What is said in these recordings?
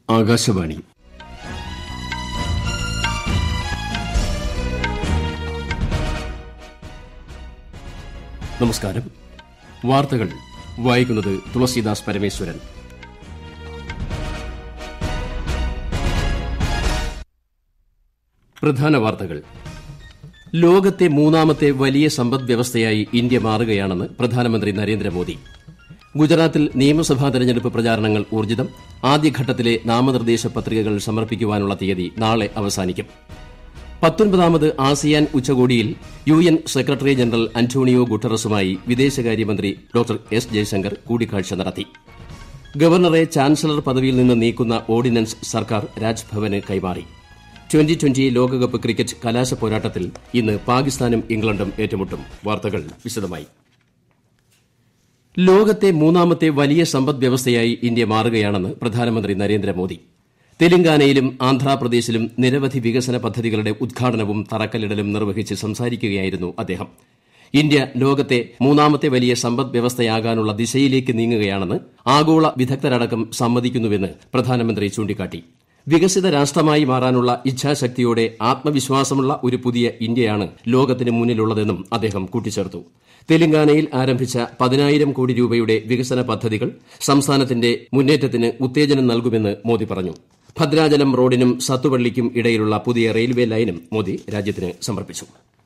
ആകാശവാണി നമസ്കാരം വാർത്തകൾ വായിക്കുന്നത് തുളസീദാസ് പരമേശ്വരൻ പ്രധാന വാർത്തകൾ ലോകത്തെ മൂന്നാമത്തെ വലിയ സമ്പദ് വ്യവസ്ഥയായി ഇന്ത്യ മാറുകയാണെന്ന് പ്രധാനമന്ത്രി നരേന്ദ്രമോദി ഗുജറാത്തിൽ നിയമസഭാ തെരഞ്ഞെടുപ്പ് പ്രചാരണങ്ങൾ ഊർജ്ജിതം ആദ്യഘട്ടത്തിലെ നാമനിർദ്ദേശ പത്രികകൾ സമർപ്പിക്കാനുള്ള തീയതി നാളെ അവസാനിക്കും പത്തൊൻപതാമത് ആസിയാൻ ഉച്ചകോടിയിൽ U N secretary general Antonio ഗുട്ടറസുമായി വിദേശകാര്യമന്ത്രി ഡോക്ടർ എസ് ജയശങ്കർ കൂടിക്കാഴ്ച നടത്തി ഗവർണറെ ചാൻസലർ പദവിയിൽ നിന്ന് നീക്കുന്ന ഓർഡിനൻസ് സർക്കാർ രാജ്ഭവന് കൈമാറി ട്വന്റി ട്വന്റി ലോകകപ്പ് ക്രിക്കറ്റ് കലാശ പോരാട്ടത്തിൽ ഇന്ന് പാകിസ്ഥാനും ഇംഗ്ലണ്ടും ഏറ്റുമുട്ടും വാർത്തകൾ വിശദമായി ലോകത്തെ മൂന്നാമത്തെ വലിയ സമ്പദ് വ്യവസ്ഥയായി ഇന്ത്യ മാറുകയാണെന്ന് പ്രധാനമന്ത്രി നരേന്ദ്രമോദി തെലങ്കാനയിലും ആന്ധ്രാപ്രദേശിലും നിരവധി വികസന പദ്ധതികളുടെ ഉദ്ഘാടനവും തറക്കല്ലിടലും നിർവഹിച്ച് സംസാരിക്കുകയായിരുന്നു അദ്ദേഹം ഇന്ത്യ ലോകത്തെ മൂന്നാമത്തെ വലിയ സമ്പദ് വ്യവസ്ഥയാകാനുള്ള ദിശയിലേക്ക് നീങ്ങുകയാണെന്ന് ആഗോള വിദഗ്ധരടക്കം സമ്മതിക്കുന്നുവെന്ന് പ്രധാനമന്ത്രി ചൂണ്ടിക്കാട്ടി വികസിത രാഷ്ട്രമായി മാറാനുള്ള ഇച്ഛാശക്തിയോടെ ആത്മവിശ്വാസമുള്ള ഒരു പുതിയ ഇന്ത്യയാണ് ലോകത്തിന് മുന്നിലുള്ളതെന്നും അദ്ദേഹം കൂട്ടിച്ചേർത്തു തെലങ്കാനയിൽ ആരംഭിച്ച പതിനായിരം കോടി രൂപയുടെ വികസന പദ്ധതികൾ സംസ്ഥാനത്തിന്റെ മുന്നേറ്റത്തിന് ഉത്തേജനം നൽകുമെന്ന് മോദി പറഞ്ഞു ഭദ്രാചലം റോഡിനും സത്തുപള്ളിക്കും ഇടയിലുള്ള പുതിയ റെയിൽവേ ലൈനും മോദി രാജ്യത്തിന് സമർപ്പിച്ചു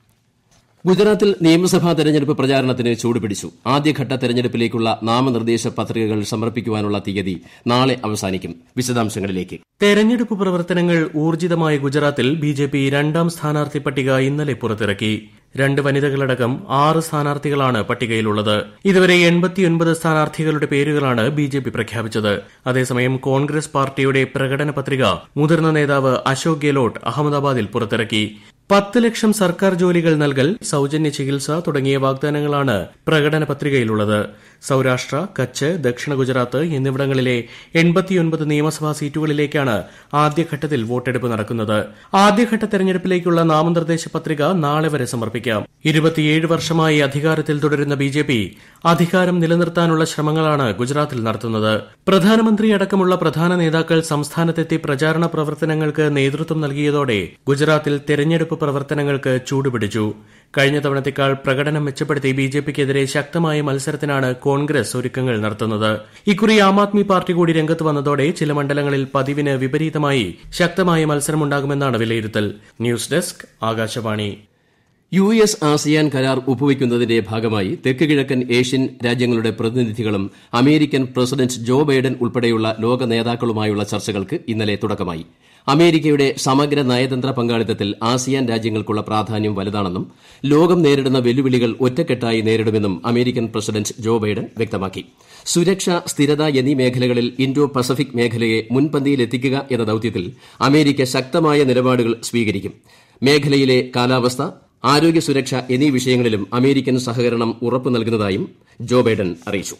ഗുജറാത്തിൽ നിയമസഭാ തെരഞ്ഞെടുപ്പ് പ്രചാരണത്തിന് ചൂടുപിടിച്ചു ആദ്യഘട്ട തെരഞ്ഞെടുപ്പിലേക്കുള്ള നാമനിർദ്ദേശ പത്രികകൾ സമർപ്പിക്കാനുള്ള തീയതി നാളെ അവസാനിക്കും വിശദാംശങ്ങളിലേക്ക് തെരഞ്ഞെടുപ്പ് പ്രവർത്തനങ്ങൾ ഊർജിതമായ ഗുജറാത്തിൽ ബി ജെ പി രണ്ടാം സ്ഥാനാർത്ഥി പട്ടിക ഇന്നലെ പുറത്തിറക്കി രണ്ട് വനിതകളടക്കം ആറ് സ്ഥാനാർത്ഥികളാണ് പട്ടികയിലുള്ളത് ഇതുവരെ എൺപത്തിയൊൻപത് സ്ഥാനാർത്ഥികളുടെ പേരുകളാണ് ബി ജെ പി പ്രഖ്യാപിച്ചത് അതേസമയം കോൺഗ്രസ് പാർട്ടിയുടെ പ്രകടന പത്രിക മുതിർന്ന നേതാവ് അശോക് ഗെലോട്ട് അഹമ്മദാബാദിൽ പുറത്തിറക്കി പത്ത് ലക്ഷം സർക്കാർ ജോലികൾ നൽകൽ സൌജന്യ ചികിത്സ തുടങ്ങിയ വാഗ്ദാനങ്ങളാണ് പ്രകടന പത്രികയിലുള്ളത് സൌരാഷ്ട്ര കച്ച് ദക്ഷിണ ഗുജറാത്ത് എന്നിവിടങ്ങളിലെ എൺപത്തിയൊൻപത് നിയമസഭാ സീറ്റുകളിലേക്കാണ് ആദ്യഘട്ടത്തിൽ വോട്ടെടുപ്പ് നടക്കുന്നത് ആദ്യഘട്ട തെരഞ്ഞെടുപ്പിലേക്കുള്ള നാമനിർദ്ദേശ പത്രിക നാളെ വരെ സമർപ്പിക്കാം ഇരുപത്തിയേഴ് വർഷമായി അധികാരത്തിൽ തുടരുന്ന ബി ജെ പി അധികാരം നിലനിർത്താനുള്ള ശ്രമങ്ങളാണ് ഗുജറാത്തിൽ നടത്തുന്നത് പ്രധാനമന്ത്രി അടക്കമുള്ള പ്രധാന നേതാക്കൾ സംസ്ഥാനത്തെത്തി പ്രചാരണ പ്രവർത്തനങ്ങൾക്ക് നേതൃത്വം നൽകിയതോടെ ഗുജറാത്തിൽ തെരഞ്ഞെടുപ്പ് പ്രവർത്തനങ്ങൾക്ക് ചൂടുപിടിച്ചു കഴിഞ്ഞ തവണത്തേക്കാൾ പ്രകടനം മെച്ചപ്പെടുത്തി ബി ജെ പിക്കെതിരെ ശക്തമായ മത്സരത്തിനാണ് കോൺഗ്രസ് ഒരുക്കങ്ങൾ നടത്തുന്നത് ഇക്കുറി ആം ആദ്മി പാർട്ടി കൂടി രംഗത്ത് വന്നതോടെ ചില മണ്ഡലങ്ങളിൽ പതിവിന് വിപരീതമായി ശക്തമായ മത്സരമുണ്ടാകുമെന്നാണ് വിലയിരുത്തൽ news desk Akashvani U S ASEAN കരാർ ഒപ്പുവയ്ക്കുന്നതിന്റെ ഭാഗമായി തെക്ക് കിഴക്കൻ ഏഷ്യൻ രാജ്യങ്ങളുടെ പ്രതിനിധികളും അമേരിക്കൻ പ്രസിഡന്റ് ജോ ബൈഡൻ ഉൾപ്പെടെയുള്ള ലോക നേതാക്കളുമായുള്ള ചർച്ചകൾക്ക് ഇന്നലെ തുടക്കമായി അമേരിക്കയുടെ സമഗ്ര നയതന്ത്ര പങ്കാളിത്തത്തിൽ ആസിയാൻ രാജ്യങ്ങൾക്കുള്ള പ്രാധാന്യം വലുതാണെന്നും ലോകം നേരിടുന്ന വെല്ലുവിളികൾ ഒറ്റക്കെട്ടായി നേരിടുമെന്നും അമേരിക്കൻ പ്രസിഡന്റ് ജോ ബൈഡൻ വ്യക്തമാക്കി സുരക്ഷ സ്ഥിരത എന്നീ മേഖലകളിൽ ഇൻഡോ പസഫിക് മേഖലയെ മുൻപന്തിയിലെത്തിക്കുക എന്ന ദൌത്യത്തിൽ അമേരിക്ക ശക്തമായ നിലപാടുകൾ സ്വീകരിക്കും മേഖലയിലെ കാലാവസ്ഥ ആരോഗ്യ സുരക്ഷ എന്നീ വിഷയങ്ങളിലും അമേരിക്കൻ സഹകരണം ഉറപ്പു നൽകുന്നതായും ജോ ബൈഡൻ അറിയിച്ചു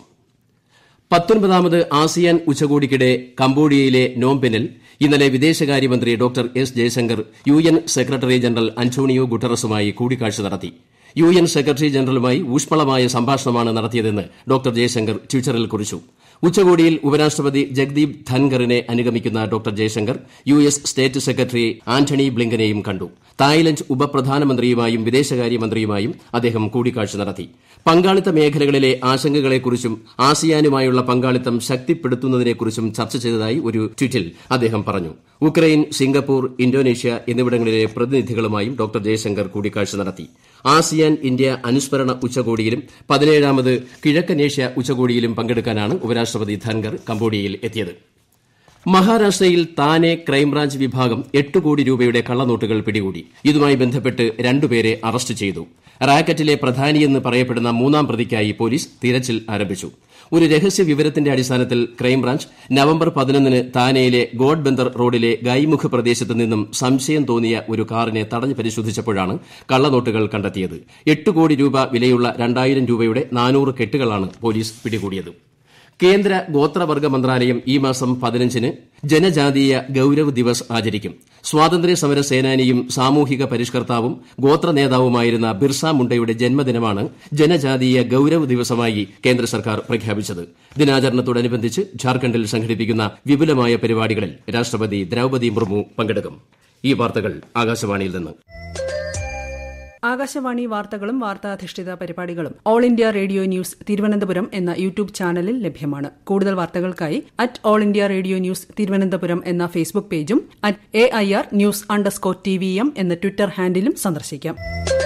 പത്തൊൻപതാമത് ആസിയാൻ ഉച്ചകോടിക്കിടെ കംബോഡിയയിലെ നോംപെനിൽ ഇന്നലെ വിദേശകാര്യമന്ത്രി doctor S Jaishankar U N secretary general Antonio ഗുട്ടറസുമായി കൂടിക്കാഴ്ച നടത്തി യു എൻ സെക്രട്ടറി ജനറലുമായി ഊഷ്മളമായ സംഭാഷണമാണ് നടത്തിയതെന്ന് ഡോക്ടർ ജയശങ്കർ ട്വിറ്ററിൽ കുറിച്ചു ഉച്ചകോടിയിൽ ഉപരാഷ്ട്രപതി ജഗ്ദീപ് ധൻഖറിനെ അനുഗമിക്കുന്ന doctor Jaishankar U S state secretary Antony ബ്ലിങ്കനെയും കണ്ടു തായ്ലന്റ് ഉപപ്രധാനമന്ത്രിയുമായും വിദേശകാര്യമന്ത്രിയുമായും അദ്ദേഹം കൂടിക്കാഴ്ച നടത്തി പങ്കാളിത്ത മേഖലകളിലെ ആശങ്കകളെക്കുറിച്ചും ആസിയാനുമായുള്ള പങ്കാളിത്തം ശക്തിപ്പെടുത്തുന്നതിനെക്കുറിച്ചും ചർച്ച ചെയ്തതായി ഒരു ട്വീറ്റിൽ അദ്ദേഹം പറഞ്ഞു ഉക്രൈൻ സിംഗപ്പൂർ ഇന്തോനേഷ്യ എന്നിവിടങ്ങളിലെ പ്രതിനിധികളുമായും ഡോക്ടർ ജയശങ്കർ കൂടിക്കാഴ്ച നടത്തി ആസിയാൻ ഇന്ത്യ അനുസ്മരണ ഉച്ചകോടിയിലും പതിനേഴാമത് കിഴക്കനേഷ്യ ഉച്ചകോടിയിലും പങ്കെടുക്കാനാണ് ഉപരാഷ്ട്രപതി ധൻഖർ കംബോഡിയയിൽ എത്തിയത് മഹാരാഷ്ട്രയിൽ താനെ ക്രൈംബ്രാഞ്ച് വിഭാഗം എട്ട് കോടി രൂപയുടെ കള്ളനോട്ടുകൾ പിടികൂടി ഇതുമായി ബന്ധപ്പെട്ട് രണ്ടുപേരെ അറസ്റ്റ് ചെയ്തു റാക്കറ്റിലെ പ്രധാനിയെന്ന് പറയപ്പെടുന്ന മൂന്നാം പ്രതിക്കായി പോലീസ് തിരച്ചിൽ ആരംഭിച്ചു ഒരു രഹസ്യ വിവരത്തിന്റെ അടിസ്ഥാനത്തിൽ ക്രൈംബ്രാഞ്ച് നവംബർ പതിനൊന്നിന് താനെയിലെ ഗോഡ് ബന്ദർ റോഡിലെ ഗൈമുഖ് പ്രദേശത്ത് നിന്നും സംശയം തോന്നിയ ഒരു കാറിനെ തടഞ്ഞു പരിശോധിച്ചപ്പോഴാണ് കള്ളനോട്ടുകൾ കണ്ടെത്തിയത് എട്ട് കോടി രൂപ വിലയുള്ള രണ്ടായിരം രൂപയുടെ നാനൂറ് കെട്ടുകളാണ് പോലീസ് പിടികൂടിയത് കേന്ദ്ര ഗോത്രവർഗ മന്ത്രാലയം ഈ മാസം പതിനഞ്ചിന് ജനജാതീയ ഗൌരവ് ദിവസ് ആചരിക്കും സ്വാതന്ത്ര്യ സമര സേനാനിയും സാമൂഹിക പരിഷ്കർത്താവും ഗോത്ര നേതാവുമായിരുന്ന ബിർസ മുണ്ടയുടെ ജന്മദിനമാണ് ജനജാതീയ ഗൌരവ് ദിവസമായി കേന്ദ്ര സർക്കാർ പ്രഖ്യാപിച്ചത് ദിനാചരണത്തോടനുബന്ധിച്ച് ഝാർഖണ്ഡിൽ സംഘടിപ്പിക്കുന്ന വിപുലമായ പരിപാടികളിൽ രാഷ്ട്രപതി ദ്രൌപദി മുർമു പങ്കെടുക്കും ഈ വാർത്തകൾ ആകാശവാണിയിൽ നിന്ന് ആകാശവാണി വാർത്തകളും വാർത്താധിഷ്ഠിത പരിപാടികളും all India radio news Thiruvananthapuram എന്ന യൂട്യൂബ് ചാനലിൽ ലഭ്യമാണ് കൂടുതൽ വാർത്തകൾക്കായി at all India radio news Thiruvananthapuram എന്ന ഫേസ്ബുക്ക് പേജും at A I R news underscore T V M എന്ന ട്വിറ്റർ ഹാൻഡിലും സന്ദർശിക്കാം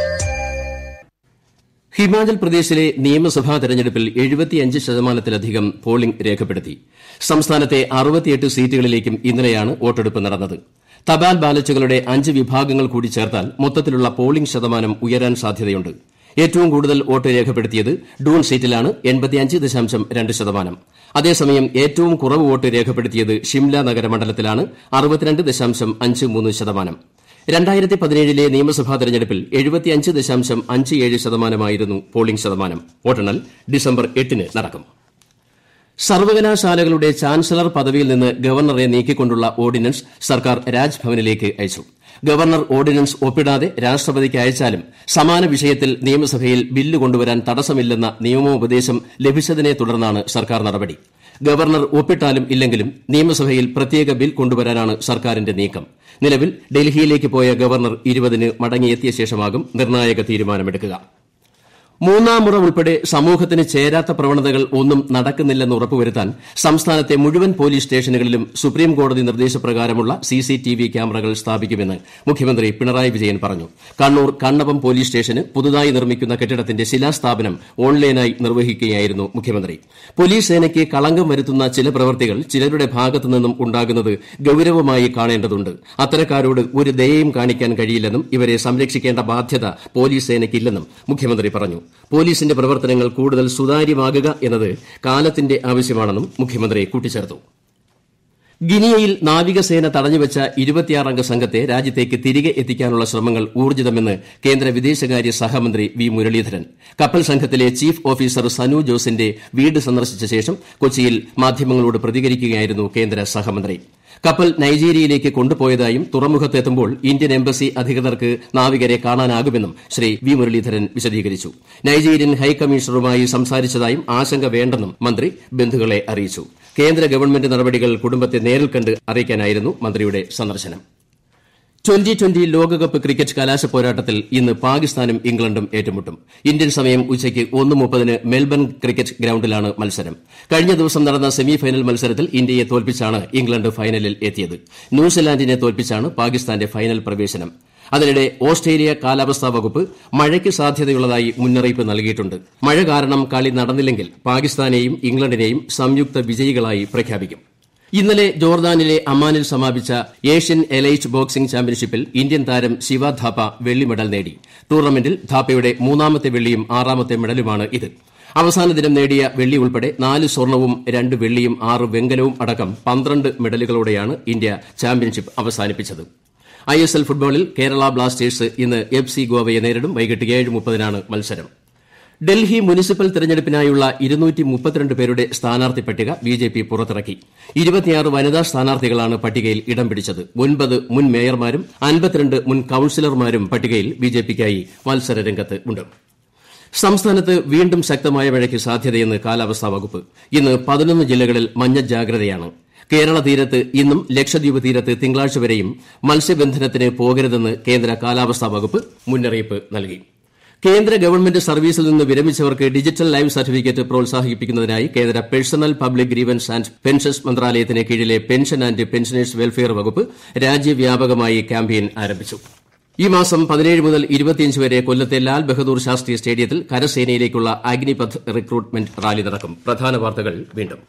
ഹിമാചൽ പ്രദേശിലെ നിയമസഭാ തെരഞ്ഞെടുപ്പിൽ എഴുപത്തിയഞ്ച് ശതമാനത്തിലധികം പോളിംഗ് രേഖപ്പെടുത്തി സംസ്ഥാനത്തെ അറുപത്തിയെട്ട് സീറ്റുകളിലേക്കും ഇന്നലെയാണ് വോട്ടെടുപ്പ് നടന്നത് തപാൽ ബാലറ്റുകളുടെ അഞ്ച് വിഭാഗങ്ങൾ കൂടി ചേർത്താൽ മൊത്തത്തിലുള്ള പോളിംഗ് ശതമാനം ഉയരാൻ സാധ്യതയുണ്ട് ഏറ്റവും കൂടുതൽ വോട്ട് രേഖപ്പെടുത്തിയത് ഡൂൺ സീറ്റിലാണ് ശതമാനം അതേസമയം ഏറ്റവും കുറവ് വോട്ട് രേഖപ്പെടുത്തിയത് ഷിംല നഗരമണ്ഡലത്തിലാണ് ശതമാനം രണ്ടായിരത്തി പതിനേഴിലെ നിയമസഭാ തെരഞ്ഞെടുപ്പിൽ എഴുപത്തിയഞ്ച് ദശാംശം അഞ്ച് ഏഴ് ശതമാനമായിരുന്നു പോളിംഗ് ശതമാനം വോട്ടെണ്ണൽ ഡിസംബർ എട്ടിന് നടക്കും സർവകലാശാലകളുടെ ചാൻസലർ പദവിയിൽ നിന്ന് ഗവർണറെ നീക്കിക്കൊണ്ടുള്ള ഓർഡിനൻസ് സർക്കാർ രാജ്ഭവനിലേക്ക് അയച്ചു ഗവർണർ ഓർഡിനൻസ് ഒപ്പിടാതെ രാഷ്ട്രപതിക്ക് അയച്ചാലും സമാന വിഷയത്തിൽ നിയമസഭയിൽ ബില്ല് കൊണ്ടുവരാൻ തടസ്സമില്ലെന്ന നിയമോപദേശം ലഭിച്ചതിനെ തുടർന്നാണ് സർക്കാർ നടപടി ഗവർണർ ഒപ്പിട്ടാലും ഇല്ലെങ്കിലും നിയമസഭയിൽ പ്രത്യേക ബിൽ കൊണ്ടുവരാനാണ് സർക്കാരിന്റെ നീക്കം നിലവിൽ ഡൽഹിയിലേക്ക് പോയ ഗവർണർ ഇരുപതിന് മടങ്ങിയെത്തിയ ശേഷമാകും നിർണായക തീരുമാനമെടുക്കുക മൂന്നാം മുറ ഉൾപ്പെടെ സമൂഹത്തിന് ചേരാത്ത പ്രവണതകൾ ഒന്നും നടക്കുന്നില്ലെന്ന് ഉറപ്പുവരുത്താൻ സംസ്ഥാനത്തെ മുഴുവൻ പോലീസ് സ്റ്റേഷനുകളിലും സുപ്രീംകോടതി നിർദ്ദേശപ്രകാരമുള്ള സിസിടിവി ക്യാമറകൾ സ്ഥാപിക്കുമെന്ന് മുഖ്യമന്ത്രി പിണറായി വിജയൻ പറഞ്ഞു കണ്ണൂർ കണ്ണപം പോലീസ് സ്റ്റേഷന് പുതുതായി നിർമ്മിക്കുന്ന കെട്ടിടത്തിന്റെ ശിലാസ്ഥാപനം ഓൺലൈനായി നിർവഹിക്കുകയായിരുന്നു മുഖ്യമന്ത്രി പോലീസ് സേനയ്ക്ക് കളങ്കം വരുത്തുന്ന ചില പ്രവൃത്തികൾ ചിലരുടെ ഭാഗത്തു നിന്നും ഉണ്ടാകുന്നത് ഗൌരവമായി കാണേണ്ടതുണ്ട് അത്തരക്കാരോട് ഒരു ദയയും കാണിക്കാൻ കഴിയില്ലെന്നും ഇവരെ സംരക്ഷിക്കേണ്ട ബാധ്യത പോലീസ് സേനയ്ക്കില്ലെന്നും മുഖ്യമന്ത്രി പറഞ്ഞു പോലീസിന്റെ പ്രവർത്തനങ്ങൾ കൂടുതൽ സുതാര്യമാകുക എന്നത് കാലത്തിന്റെ ആവശ്യമാണെന്നും മുഖ്യമന്ത്രി കൂട്ടിച്ചേർത്തു ഗിനിയയിൽ നാവികസേന തടഞ്ഞുവച്ച ഇരുപത്തിയാറംഗ സംഘത്തെ രാജ്യത്തേക്ക് തിരികെ എത്തിക്കാനുള്ള ശ്രമങ്ങൾ ഊർജ്ജിതമെന്ന് കേന്ദ്ര വിദേശകാര്യ സഹമന്ത്രി വി മുരളീധരൻ കപ്പൽ സംഘത്തിലെ ചീഫ് ഓഫീസർ സനു ജോസിന്റെ വീട് സന്ദർശിച്ച ശേഷം കൊച്ചിയിൽ മാധ്യമങ്ങളോട് പ്രതികരിക്കുകയായിരുന്നു കേന്ദ്ര സഹമന്ത്രി കപ്പൽ നൈജീരിയയിലേക്ക് കൊണ്ടുപോയതായും തുറമുഖത്തെത്തുമ്പോൾ ഇന്ത്യൻ എംബസി അധികൃതർക്ക് നാവികരെ കാണാനാകുമെന്നും ശ്രീ വി മുരളീധരൻ വിശദീകരിച്ചു നൈജീരിയൻ ഹൈക്കമ്മീഷണറുമായി സംസാരിച്ചതായും ആശങ്ക വേണ്ടെന്നും മന്ത്രി ബന്ധുക്കളെ അറിയിച്ചു കേന്ദ്ര ഗവൺമെന്റ് നടപടികൾ കുടുംബത്തെ നേരിൽ കണ്ട് അറിയിക്കാനായിരുന്നു മന്ത്രിയുടെ സന്ദർശനം ട്വന്റി ട്വന്റി ലോകകപ്പ് ക്രിക്കറ്റ് കലാശപ്പോരാട്ടത്തിൽ ഇന്ന് പാകിസ്ഥാനും ഇംഗ്ലണ്ടും ഏറ്റുമുട്ടും ഇന്ത്യൻ സമയം ഉച്ചയ്ക്ക് ഒന്ന് മുപ്പതിന് മെൽബൺ ക്രിക്കറ്റ് ഗ്രൌണ്ടിലാണ് മത്സരം കഴിഞ്ഞ ദിവസം നടന്ന സെമി ഫൈനൽ മത്സരത്തിൽ ഇന്ത്യയെ തോൽപ്പിച്ചാണ് ഇംഗ്ലണ്ട് ഫൈനലിൽ എത്തിയത് ന്യൂസിലാൻഡിനെ തോൽപ്പിച്ചാണ് പാകിസ്ഥാന്റെ ഫൈനൽ പ്രവേശനം അതിനിടെ ഓസ്ട്രേലിയ കാലാവസ്ഥാ വകുപ്പ് മഴയ്ക്ക് സാധ്യതയുള്ളതായി മുന്നറിയിപ്പ് നൽകിയിട്ടുണ്ട് മഴ കാരണം കളി നടന്നില്ലെങ്കിൽ പാകിസ്ഥാനെയും ഇംഗ്ലണ്ടിനെയും സംയുക്ത വിജയികളായി പ്രഖ്യാപിക്കും ഇന്നലെ ജോർദാനിലെ അമ്മാനിൽ സമാപിച്ച ഏഷ്യൻ എലൈറ്റ് ബോക്സിംഗ് ചാമ്പ്യൻഷിപ്പിൽ ഇന്ത്യൻ താരം ശിവ ധാപ്പ വെള്ളി മെഡൽ നേടി ടൂർണമെന്റിൽ ധാപ്പയുടെ മൂന്നാമത്തെ വെള്ളിയും ആറാമത്തെ മെഡലുമാണ് ഇത് അവസാന ദിനം നേടിയ വെള്ളി ഉൾപ്പെടെ നാല് സ്വർണവും രണ്ട് വെള്ളിയും ആറ് വെങ്കലവും അടക്കം പന്ത്രണ്ട് മെഡലുകളോടെയാണ് ഇന്ത്യ ചാമ്പ്യൻഷിപ്പ് അവസാനിപ്പിച്ചത് ഐ എസ് എൽ ഫുട്ബോളിൽ കേരള ബ്ലാസ്റ്റേഴ്സ് ഇന്ന് എഫ് സി ഗോവയെ നേരിടും വൈകിട്ട് ഏഴ് മുപ്പതിനാണ് മത്സരം ഡൽഹി മുനിസിപ്പൽ തെരഞ്ഞെടുപ്പിനായുള്ള പേരുടെ സ്ഥാനാർത്ഥി പട്ടിക ബിജെപി പുറത്തിറക്കി ഇരുപത്തിയാറ് വനിതാ സ്ഥാനാർത്ഥികളാണ് പട്ടികയിൽ ഇടം പിടിച്ചത് ഒൻപത് മുൻ മേയർമാരും അൻപത്തിരണ്ട് മുൻ കൌൺസിലർമാരും പട്ടികയിൽ ബിജെപിക്കായി മത്സരരംഗത്ത് ഉണ്ട് സംസ്ഥാനത്ത് വീണ്ടും ശക്തമായ മഴയ്ക്ക് സാധ്യതയെന്ന് കാലാവസ്ഥാ വകുപ്പ് ഇന്ന് പതിനൊന്ന് ജില്ലകളിൽ മഞ്ഞ ജാഗ്രതയാണ് കേരള തീരത്ത് ഇന്നും ലക്ഷദ്വീപ് തീരത്ത് തിങ്കളാഴ്ച വരെയും മത്സ്യബന്ധനത്തിന് പോകരുതെന്ന് കേന്ദ്ര കാലാവസ്ഥാ വകുപ്പ് മുന്നറിയിപ്പ് നൽകി കേന്ദ്ര ഗവൺമെന്റ് സർവീസിൽ നിന്ന് വിരമിച്ചവർക്ക് ഡിജിറ്റൽ ലൈവ് സർട്ടിഫിക്കറ്റ് പ്രോത്സാഹിപ്പിക്കുന്നതിനായി കേന്ദ്ര personnel public grievances and pensions മന്ത്രാലയത്തിന് കീഴിലെ പെൻഷൻ ആന്റ് പെൻഷനേഴ്സ് വെൽഫെയർ വകുപ്പ് രാജ്യവ്യാപകമായി ക്യാമ്പയിൻ ആരംഭിച്ചു ഈ മാസം പതിനേഴ് മുതൽ ഇരുപത്തിയഞ്ച് വരെ കൊല്ലത്തെ ലാൽ ബഹദൂർ ശാസ്ത്രി സ്റ്റേഡിയത്തിൽ കരസേനയിലേക്കുള്ള അഗ്നിപഥ് റിക്രൂട്ട്മെന്റ് റാലി നടക്കും പ്രധാന വാർത്തകൾ വീണ്ടും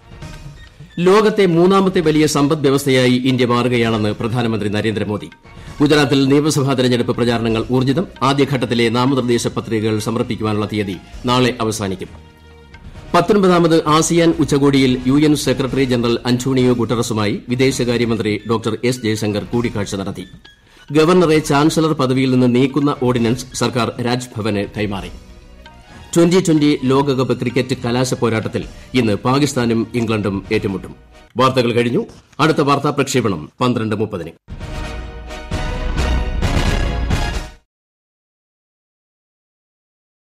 ലോകത്തെ മൂന്നാമത്തെ വലിയ സമ്പദ് വ്യവസ്ഥയായി ഇന്ത്യ മാറുകയാണെന്ന് പ്രധാനമന്ത്രി നരേന്ദ്രമോദി ഗുജറാത്തിൽ നിയമസഭാ തെരഞ്ഞെടുപ്പ് പ്രചാരണങ്ങൾ ഊർജ്ജിതം ആദ്യഘട്ടത്തിലെ നാമനിർദ്ദേശ പത്രികകൾ സമർപ്പിക്കാനുള്ള തീയതി നാളെ അവസാനിക്കും പത്തൊൻപതാമത് ആസിയാൻ ഉച്ചകോടിയിൽ U N secretary general Antonio ഗുട്ടറസുമായി വിദേശകാര്യമന്ത്രി ഡോക്ടർ എസ് ജയശങ്കർ കൂടിക്കാഴ്ച നടത്തി ഗവർണറെ ചാൻസലർ പദവിയിൽ നിന്ന് നീക്കുന്ന ഓർഡിനൻസ് സർക്കാർ രാജ്ഭവന് കൈമാറി ട്വന്റി ട്വന്റി ലോകകപ്പ് ക്രിക്കറ്റ് കലാശ പോരാട്ടത്തിൽ ഇന്ന് പാകിസ്ഥാനും ഇംഗ്ലണ്ടും ഏറ്റുമുട്ടും വാർത്തകൾ കഴിഞ്ഞു അടുത്ത വാർത്താ പ്രക്ഷേപണം പന്ത്രണ്ട് മുപ്പതിന്